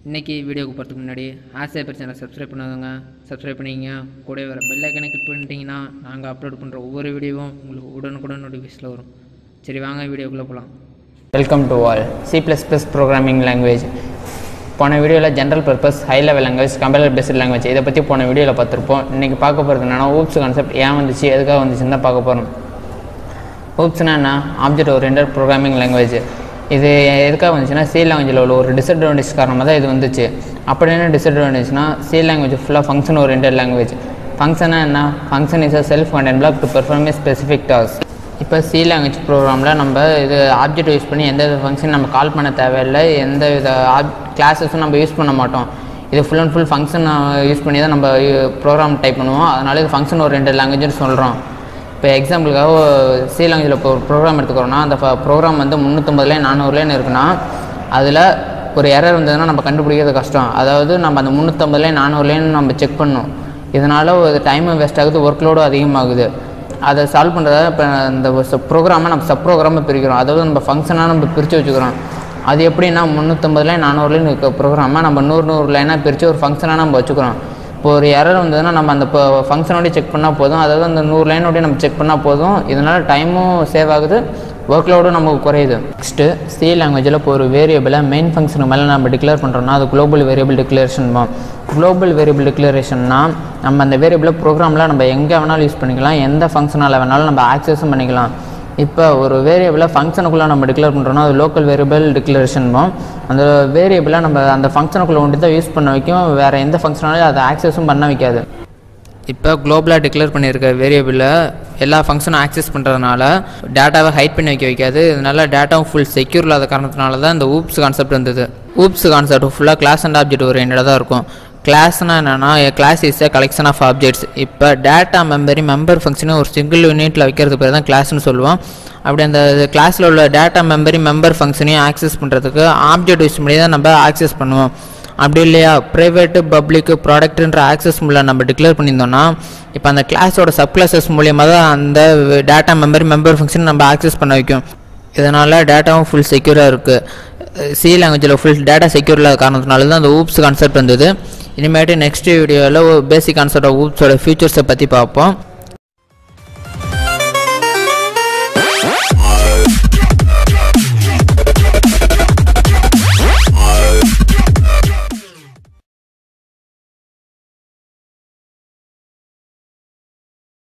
இன்றைக்கி வீடியோக்கு போகிறதுக்கு முன்னாடி ஆசை பிரச்சனை சப்ஸ்கிரைப் பண்ணாதவங்க சப்ஸ்கிரைப் பண்ணிக்கிங்க கூட வர பெல் ஐக்கனை கிளிக் பண்ணிட்டீங்கன்னா நாங்கள் அப்லோட் பண்ணுற ஒவ்வொரு வீடியோவும் உங்களுக்கு உடனுக்குடன் நோட்டிஃபிகேஷனில் வரும் சரி வாங்க வீடியோக்குள்ளே போகலாம் welcome to all C plus plus programming language போன வீடியோவில் general purpose high level language compiler based language இதை பற்றி போன வீடியோவில் பார்த்துருப்போம் இன்றைக்கி பார்க்க போகிறது என்னென்னா ஊப்ஸ் கான்செப்ட் ஏன் வந்துச்சு எதுக்காக வந்துச்சுன்னு தான் பார்க்க போகிறோம் ஊப்ஸ்னா என்ன ஆப்ஜெக்ட் ஓரியன்டட் ப்ரோக்ராமிங் லாங்குவேஜ் இது எதுக்காக வந்துச்சுன்னா சி லாங்குவேஜில் உள்ள ஒரு டிஸ்அட்வான்டேஜ் காரணமாக தான் இது வந்துச்சு அப்படி என்ன டிஸ்அட்வான்டேஜ்னா சி லாங்குவேஜ் ஃபுல்லாக ஃபங்க்ஷன் ஓரியன்டட் லாங்குவேஜ் ஃபங்க்ஷனாக என்ன function is a self content block to perform a specific task இப்போ சி லாங்குவேஜ் ப்ரோக்ராமில் நம்ம இது ஆப்ஜெக்ட் யூஸ் பண்ணி எந்த வித ஃபங்க்ஷன் நம்ம கால் பண்ண தேவையில்லை எந்த வித ஆப் கிளாஸஸும் நம்ம யூஸ் பண்ண மாட்டோம் இது full and full function use பண்ணி தான் நம்ம ப்ரோக்ராம் டைப் பண்ணுவோம் அதனால இது ஃபங்க்ஷன் ஓரியன்டட் லாங்குவேஜ்னு சொல்கிறோம் இப்போ எக்ஸாம்பிளுக்காக சி லாங்குவேஜில் இப்போ ஒரு ப்ரோக்ராம் எடுத்துக்கிறோம்னா அந்த ப்ரோக்ராம் வந்து முந்நூற்றம்பதுலேயே நானூறுலேன்னு இருக்குன்னா அதில் ஒரு எரர் வந்ததுன்னா நம்ம கண்டுபிடிக்கிறது கஷ்டம் அதாவது நம்ம அந்த முந்நூற்றம்பதுலேயே நானூறுலேன்னு நம்ம செக் பண்ணணும் இதனால் ஒரு டைமும் வேஸ்ட் ஆகுது ஒர்க் லோடும் அதிகமாகுது அதை சால்வ் பண்ணுறத இப்போ இந்த ப்ரோக்ராமை நம்ம சப் ப்ரோக்ராமை பிரிக்கிறோம் அதாவது நம்ம ஃபங்க்ஷனாக நம்ம பிரித்து வச்சுக்கிறோம் அது எப்படின்னா முந்நூற்றம்பது லைன் நானூறு லைன் இருக்க ப்ரோக்ராமை நம்ம நூறு நூறு லைனாக பிரித்து ஒரு ஃபங்க்ஷனாக நம்ம வச்சுக்கிறோம் இப்போ ஒரு எரர் வந்ததுன்னா நம்ம அந்த இப்போ ஃபங்க்ஷனோடய செக் பண்ணால் போதும் அதாவது அந்த நூறு லைனோடய நம்ம செக் பண்ணால் போதும் இதனால் டைமும் சேவ் ஆகுது ஒர்க் லோடும் நமக்கு குறையுது நெக்ஸ்ட்டு சி லாங்குவேஜில் இப்போ ஒரு வேரியபிளை மெயின் ஃபங்க்ஷனுக்கு மேலே நம்ம டிக்ளேர் பண்ணுறோம்னா அது global variable declaration global variable டிக்ளரேஷன்னா நம்ம அந்த வேரியபிளை ப்ரோக்ராமில் நம்ம எங்கே வேணாலும் யூஸ் பண்ணிக்கலாம் எந்த ஃபங்க்ஷனால் வேணாலும் நம்ம ஆக்சஸும் பண்ணிக்கலாம் இப்போ ஒரு வேரியபிளை ஃபங்க்ஷனுக்குள்ளே நம்ம டிக்ளேர் பண்ணுறோம்னா அது லோக்கல் வேரியபிள் டிக்ளரேஷன் அந்த வேரியபிளை நம்ம அந்த ஃபங்க்ஷனுக்குள்ளே ஒன்று தான் யூஸ் பண்ண வைக்கும் வேறு எந்த ஃபங்க்ஷனாலும் அதை ஆக்சஸும் பண்ண வைக்காது இப்போ குளோபலாக டிக்ளேர் பண்ணியிருக்க வேரியபிளில் எல்லா ஃபங்க்ஷனும் ஆக்சஸ் பண்ணுறதுனால டேட்டாவை ஹைட் பண்ணி வைக்க வைக்காது இதனால டேட்டாவும் ஃபுல் செக்யூர் இல்லாத காரணத்தினால தான் இந்த ஊப்ஸ் கான்செப்ட் வந்தது ஊப்ஸ் கான்செப்ட் ஃபுல்லாக கிளாஸ் அண்ட் ஆப்ஜெக்ட் ஓரியன்டாக தான் இருக்கும் கிளாஸ்னா என்னென்னா class is a collection of objects இப்போ டேட்டா மெமரி மெம்பர் ஃபங்க்ஷனை ஒரு சிங்கிள் யூனிட்டில் வைக்கிறது பேர் தான் கிளாஸ்னு சொல்லுவோம் அப்படி அந்த கிளாஸில் உள்ள டேட்டா மெமரி மெம்பர் ஃபங்க்ஷனையும் ஆக்சஸ் பண்ணுறதுக்கு ஆப்ஜெக்ட் யூஸ் பண்ணி தான் நம்ம ஆக்சஸ் பண்ணுவோம் அப்படி இல்லையா ப்ரைவேட்டு பப்ளிக்கு ப்ராடக்ட்ன்ற ஆக்சஸ் மூலம் நம்ம டிக்ளேர் பண்ணியிருந்தோம்னா இப்போ அந்த கிளாஸோட சப் கிளாஸஸ் மூலியமாக தான் அந்த டேட்டா மெமரி மெம்பர் ஃபங்க்ஷன் நம்ம ஆக்சஸ் பண்ண வைக்கும் இதனால் டேட்டாவும் ஃபுல் செக்யூராக இருக்குது சி லாங்குவேஜில் ஃபுல் டேட்டா செக்யூர் இல்லாத காரணத்தினால தான் அந்த ஊப்ஸ் கான்செப்ட் வந்தது இனிமேட்டு நெக்ஸ்ட் வீடியோவில் பேசிக் கான்செப்ட் ஆஃப் ஊப்ஸோட ஃபியூச்சர்ஸை பற்றி பார்ப்போம்